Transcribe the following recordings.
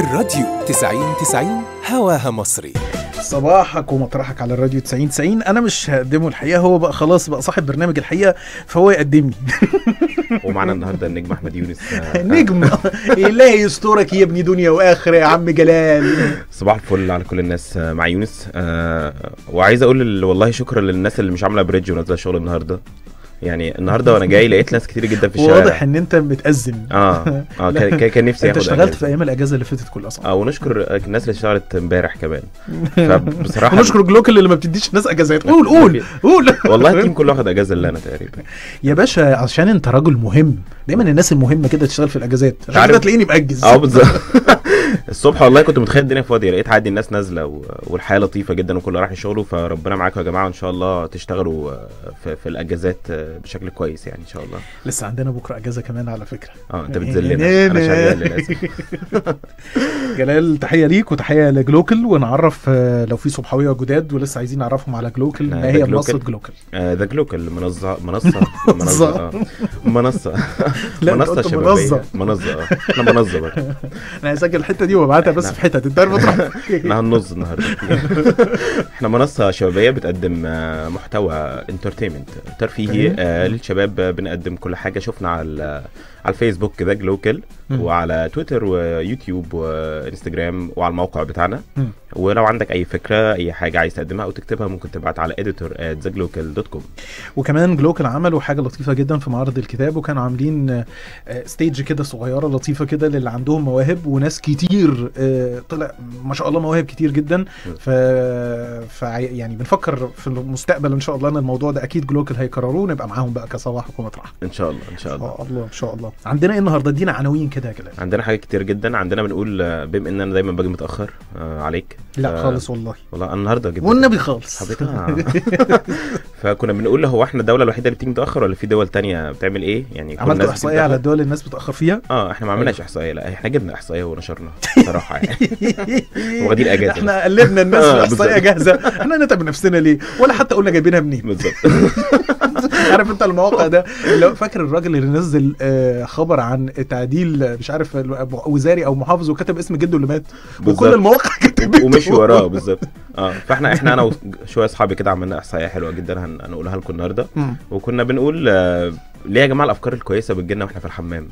الراديو 90 90 هواها مصري صباحك ومطرحك على الراديو 90 90 انا مش هقدمه الحقيقه هو بقى خلاص بقى صاحب برنامج الحقيقه فهو يقدمني ومعانا النهارده النجم احمد يونس آه، نجم الهي يسترك يا ابني دنيا واخره يا عم جلال صباح الفل على كل الناس آه، مع يونس آه، وعايز اقول ال- والله شكرا للناس اللي مش عامله بريدج ونازله الشغل النهارده يعني النهارده وانا جاي لقيت ناس كتير جدا في الشارع واضح ان انت متأزم اه اه كان كان- كان نفسي انت اخد اشتغلت في أجازة. ايام الاجازه اللي فاتت كلها صح اه ونشكر الناس اللي اشتغلت امبارح كمان فبصراحه ونشكر جلوكل اللي ما بتديش الناس اجازات قول قول قول والله التيم كله واخد اجازه الا انا تقريبا يا باشا عشان انت راجل مهم دايما الناس المهمه كده تشتغل في الاجازات عشان عارف- كده تلاقيني مأجز اه بالظبط الصبح والله كنت متخيل الدنيا فاضيه لقيت عادي الناس نازله و- والحياه لطيفه جدا وكله رايح شغله فربنا معاكم يا جماعه وان شاء الله تشتغلوا آه، في, في الاجازات آه، بشكل كويس يعني ان شاء الله لسه عندنا بكره اجازه كمان على فكره اه انت يعني بتذلنا انا شغال للاسف جلال تحيه ليك وتحيه لجلوكل ونعرف آه، لو في صبحويه جداد ولسه عايزين نعرفهم على جلوكل لا، ما ده هي جلوكل. منصه جلوكل ذا جلوكال منظه منصه منصه آه. منصه لا، أنت منصه قلت شبابيه منظة. منظه اه احنا منظه بقى انا هسجل الحته دي وابعتها بس في حتت انت عارف بتروح احنا هننظ النهارده احنا منصه شبابيه بتقدم آه، محتوى انترتينمنت ترفيهي أوكي. آه، للشباب آه، بنقدم كل حاجه شفنا على على الفيسبوك كده جلوكال مم. وعلى تويتر ويوتيوب وانستجرام وعلى الموقع بتاعنا مم. ولو عندك اي فكره اي حاجه عايز تقدمها او تكتبها ممكن تبعت على editor at theglocal.com وكمان جلوكل عملوا حاجه لطيفه جدا في معرض الكتاب وكانوا عاملين آه، آه، ستيج كده صغيره لطيفه كده للي عندهم مواهب وناس كتير آه، طلع ما شاء الله مواهب كتير جدا ف... ف يعني بنفكر في المستقبل ان شاء الله ان الموضوع ده اكيد جلوكل هيكرروه نبقى معاهم بقى كصباح ومطرح ان شاء الله ان شاء الله اه الله ان شاء الله عندنا ايه النهارده ادينا عناوين كده يا جلال عندنا حاجات كتير جدا عندنا بنقول آه، بما ان انا دايما باجي متاخر آه، عليك لا ف- خالص والله والله انا النهارده جدا والنبي خالص حبيت آه. فكنا بنقول هو احنا الدوله الوحيده اللي بتيجي متاخر ولا في دول تانية بتعمل ايه يعني كل الناس عملتوا احصائيه على بتتأخر. الدول اللي الناس بتاخر فيها اه احنا ما عملناش احصائيه لا احنا جبنا احصائيه ونشرناها صراحه يعني واخدين اجازه احنا قلبنا الناس آه، في احصائيه بالظبط. جاهزه احنا نتعب نفسنا ليه ولا حتى قلنا جايبينها منين بالظبط عارف انت المواقع ده اللي فاكر الراجل اللي نزل آه، خبر عن تعديل آه، مش عارف ال- وزاري او محافظ وكتب اسم جده اللي مات وكل بالظبط. المواقع كتبته ومشي وراه بالظبط اه فاحنا احنا انا وشويه اصحابي كده عملنا احصائيه حلوه جدا هن- هنقولها لكم النهارده مم. وكنا بنقول آه ليه يا جماعه الافكار الكويسه بتجيلنا واحنا في الحمام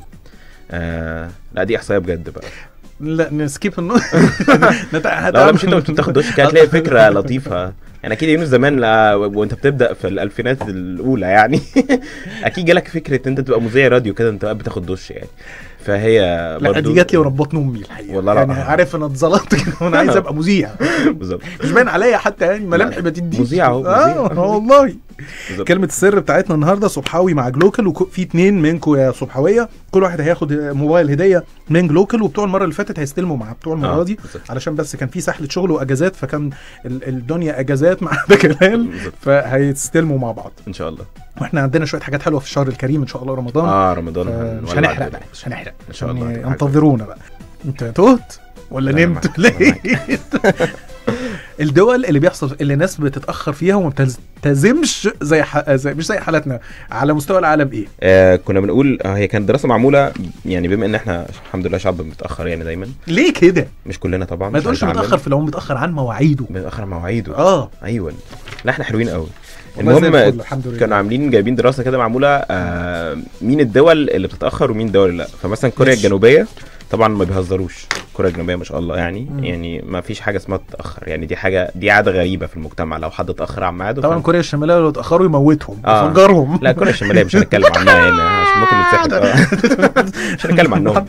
آه لا دي احصائيه بجد بقى لا نسكيب النو نت- لا لا مش انت مش بتاخد دش كده هتلاقي فكره لطيفه يعني اكيد يونس زمان لا وانت بتبدا في الالفينات الاولى يعني اكيد جالك فكره ان انت تبقى مذيع راديو كده انت قاعد بتاخد دش يعني فهي لا برضو- دي جات لي وربطني امي الحقيقه والله لا. يعني عارف انا اتظلمت كده وانا عايز ابقى مذيع بالظبط مش باين عليا حتى يعني ملامحي ما تديش مذيع أهو، اه مذيع. آه، والله بالظبط. كلمة السر بتاعتنا النهارده صبحاوي مع جلوكل وفي اتنين منكم يا صبحاوية كل واحد هياخد موبايل هدية من جلوكل وبتوع المرة اللي فاتت هيستلموا مع بتوع المرة آه، دي بالظبط. علشان بس كان في سحلة شغل واجازات فكان ال- الدنيا اجازات مع ده كمان بالظبط. فهيستلموا مع بعض ان شاء الله واحنا عندنا شوية حاجات حلوة في الشهر الكريم ان شاء الله رمضان اه رمضان ف- هنولع مش هنحرق الدنيا. بقى مش هنحرق إن شاء الله يعني هتبقى حاجة انتظرونا بقى انت تهت ولا لا، أنا نمت معاك، ليه أنا الدول اللي بيحصل اللي الناس بتتاخر فيها وما بتلتزمش زي, ح... زي مش زي حالتنا على مستوى العالم ايه آه كنا بنقول آه هي كانت دراسه معموله يعني بما ان احنا الحمد لله شعب متاخر يعني دايما ليه كده مش كلنا طبعا ما مش تقولش هنتعمم. متاخر في العموم متاخر عن مواعيده متاخر مواعيده اه ايوه لا احنا حلوين قوي والله زي المهم الفل، الحمد لله كانوا عاملين جايبين دراسه كده معموله آه مين الدول اللي بتتاخر ومين الدول اللي لا فمثلا كوريا ماشي. الجنوبيه طبعا ما بيهزروش كوريا الجنوبيه ما شاء الله يعني مم. يعني ما فيش حاجه اسمها تتاخر يعني دي حاجه دي عاده غريبه في المجتمع لو حد اتاخر عن ميعاده طبعا فأنت- كوريا الشماليه لو اتاخروا يموتهم آه. يفجرهم لا كوريا الشماليه مش هنتكلم عنها هنا عشان ممكن نتسحب آه. مش هنتكلم عنهم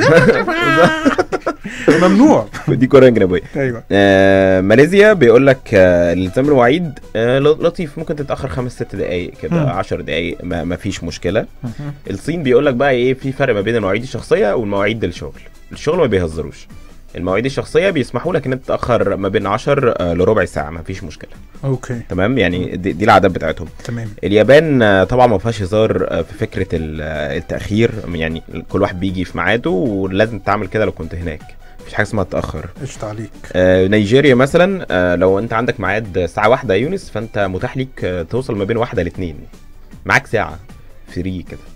ممنوع دي كوريا الجنوبيه ايوه آه ماليزيا بيقول لك آه الالتزام المواعيد آه لطيف ممكن تتاخر خمس ست دقائق مم. كده 10 دقائق ما, ما فيش مشكله الصين بيقول لك بقى ايه في فرق ما بين المواعيد الشخصيه والمواعيد الشغل الشغل ما بيهزروش المواعيد الشخصيه بيسمحوا لك ان انت تتاخر ما بين 10 آه، لربع ساعه ما فيش مشكله اوكي تمام يعني دي, دي العادات بتاعتهم تمام اليابان آه، طبعا ما فيهاش هزار آه، في فكره ال- آه، التاخير يعني كل واحد بيجي في ميعاده ولازم تعمل كده لو كنت هناك مفيش حاجه اسمها تاخر قشطة عليك آه، نيجيريا مثلا آه، لو انت عندك ميعاد الساعه واحدة يا يونس فانت متاح ليك آه، توصل ما بين واحدة لاتنين معاك ساعه فري كده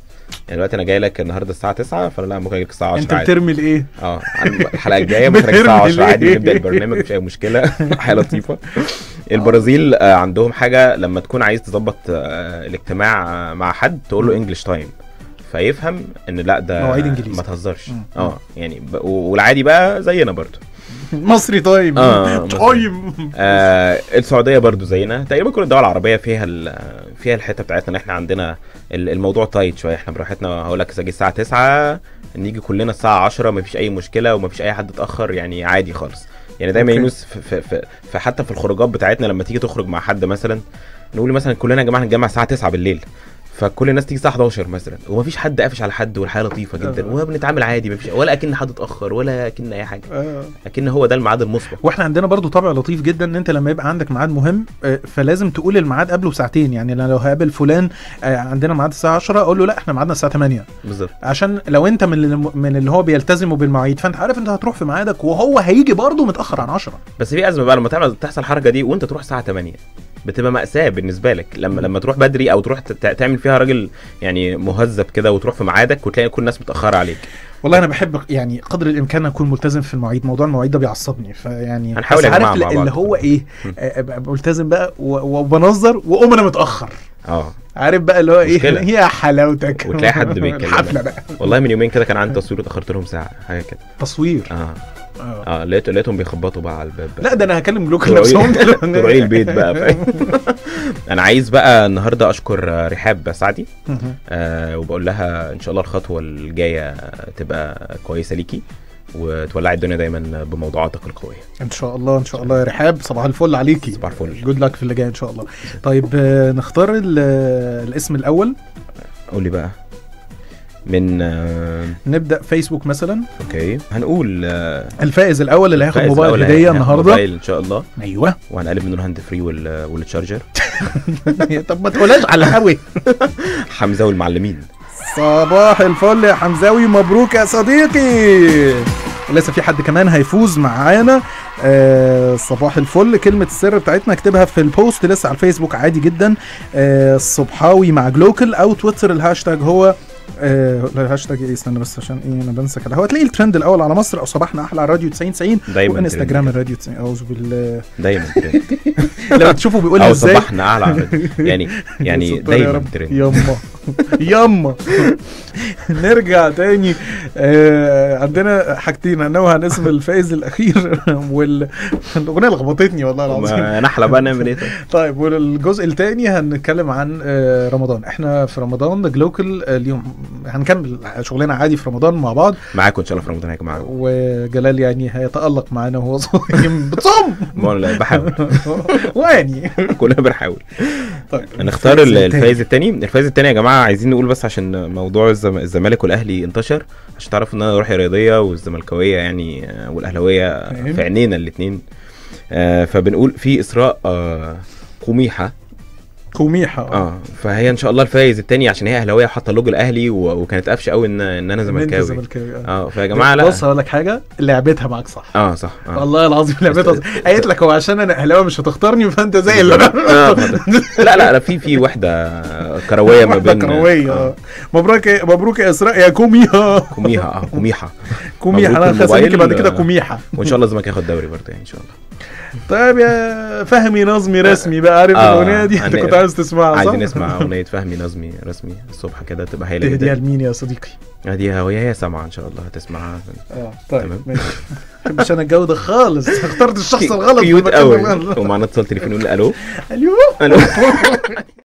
يعني دلوقتي انا جاي لك النهارده الساعه 9 فانا لا ممكن اجي لك الساعه 10 انت عادي بترمي الايه اه الحلقه الجايه ممكن اجي الساعه 10 عادي نبدا البرنامج مفيش اي مشكله حاجه لطيفه البرازيل آه، عندهم حاجه لما تكون عايز تظبط آه، الاجتماع آه، مع حد تقول له انجلش تايم فيفهم ان لا ده مواعيد إنجليزي. ما تهزرش مم. اه يعني ب... والعادي بقى زينا برضو مصري تايم آه، مصري. تايم آه السعوديه برضو زينا تقريبا كل الدول العربيه فيها ال- فيها الحته بتاعتنا ان احنا عندنا ال- الموضوع تايت شويه احنا براحتنا هقول لك اجي الساعه 9 نيجي كلنا الساعه 10 مفيش اي مشكله ومفيش اي حد اتاخر يعني عادي خالص يعني دايما أوكي. يونس في, في, في, في حتى في الخروجات بتاعتنا لما تيجي تخرج مع حد مثلا نقول مثلا كلنا يا جماعه هنتجمع الساعه 9 بالليل فكل الناس تيجي الساعه 11 مثلا ومفيش حد قافش على حد والحياه لطيفه جدا آه. وبنتعامل عادي مفيش ولا اكن حد اتاخر ولا اكن اي حاجه آه. اكن هو ده الميعاد المسبق واحنا عندنا برضو طبع لطيف جدا ان انت لما يبقى عندك ميعاد مهم آه، فلازم تقول الميعاد قبله بساعتين يعني أنا لو هقابل فلان آه، عندنا ميعاد الساعه 10 اقول له لا احنا ميعادنا الساعه 8 بالظبط عشان لو انت من اللي من اللي هو بيلتزموا بالمواعيد فانت عارف انت هتروح في ميعادك وهو هيجي برضه متاخر عن 10 بس في ازمه بقى لما تعمل تحصل الحركه دي وانت تروح الساعه 8 بتبقى مأساة بالنسبة لك لما لما تروح بدري او تروح تت- تعمل فيها راجل يعني مهذب كده وتروح في ميعادك وتلاقي كل الناس متأخرة عليك والله انا بحب يعني قدر الامكان اكون ملتزم في المواعيد موضوع المواعيد ده بيعصبني فيعني هنحاول بس يا جماعة عارف مع بعض. اللي هو ايه آه، ابقى ملتزم بقى و- وبنظر واقوم انا متاخر اه عارف بقى اللي هو ايه مشكلة. يا حلاوتك وتلاقي حد بيتكلم. الحفله بقى والله من يومين كده كان عندي تصوير وتأخرت لهم ساعة حاجة كده تصوير اه آه. اه لقيت لقيتهم بيخبطوا بقى على الباب بقى. لا ده انا هكلم جلوك تروحي- نفسهم تروحي البيت بقى فاهم انا عايز بقى النهارده اشكر آه، رحاب سعدي آه وبقول لها ان شاء الله الخطوه الجايه تبقى كويسه ليكي وتولعي الدنيا دايما بموضوعاتك القويه ان شاء الله ان شاء الله يا رحاب صباح الفل عليكي صباح الفل جود لك في اللي جاي ان شاء الله طيب آه، نختار ال- آه، الاسم الاول قولي بقى من آه نبدا فيسبوك مثلا اوكي هنقول آه الفائز الاول اللي هياخد فايز موبايل الأول هديه هياخد النهارده موبايل ان شاء الله ايوه وهنقلب منه الهاند فري وال- والتشارجر طب ما تقولهاش على الهوا حمزه والمعلمين صباح الفل يا حمزاوي مبروك يا صديقي لسه في حد كمان هيفوز معانا آه صباح الفل كلمة السر بتاعتنا اكتبها في البوست لسه على الفيسبوك عادي جدا آه الصبحاوي مع جلوكل او تويتر الهاشتاج هو آه لا، الهاشتاج ايه استنى بس عشان ايه انا بنسى كده هو تلاقي الترند الاول على مصر او صباحنا احلى على راديو 90 90 دايما وانستجرام ترند. الراديو 90 اعوذ بالله دايما ترند. لما تشوفوا بيقولها او ازاي صباحنا اعلى على- يعني يعني ستار يا دايما رب. ترند يما يما نرجع تاني آه عندنا حاجتين هنوه عن اسم الفائز الاخير والاغنيه لخبطتني والله العظيم ما نحلى بقى نعمل ايه طيب؟ طيب والجزء الثاني هنتكلم عن آه، رمضان احنا في رمضان جلوكل آه، اليوم هنكمل شغلنا عادي في رمضان مع بعض معاكم ان شاء الله في رمضان يا جماعه وجلال يعني هيتالق معانا وهو صايم بتصوم ما أنا بحاول ويعني كلنا بنحاول طيب نختار الفائز ال- التاني. الفايز التاني الفايز التاني يا جماعه عايزين نقول بس عشان موضوع الزم- الزمالك والاهلي انتشر عشان تعرفوا ان انا روحي رياضيه والزملكاويه يعني آه، والاهلاويه فاهم. في عينينا الاثنين فبنقول في اسراء آه، قميحه كوميحه اه فهي ان شاء الله الفايز التاني عشان هي اهلاويه وحاطه اللوجو الاهلي و- وكانت قافشه قوي ان ان انا إن أنت زملكاوي زملكاوي آه. اه فيا جماعه لا بص هقول لك حاجه لعبتها معاك صح اه صح اه والله العظيم لعبتها صح قالت لك هو عشان انا اهلاوي مش هتختارني فانت زي اللي آه، لا لا لا في في وحده كرويه ما واحدة بين كرويه آه، آه. مبروك يا- مبروك يا اسراء يا كوميها كوميحه اه كوميحه كوميحه مبروك انا هسميكي الموبايل، بعد كده آه. كوميحه وان شاء الله الزمالك ياخد دوري برضه يعني ان شاء الله طيب يا فهمي نظمي رسمي بقى عارف آه، الاغنيه دي انت هن- كنت عايز تسمعها صح؟ عايزين نسمع اغنيه فهمي نظمي رسمي الصبح كده تبقى هايله تهديها جدا لمين يا صديقي؟ دي هي هي سامعه ان شاء الله هتسمعها اه طيب تمام. ماشي ما بحبش انا الجو ده خالص اخترت الشخص الغلط في كيوت المكان قوي الغلط. ومعانا اتصال تليفون نقول الو الو الو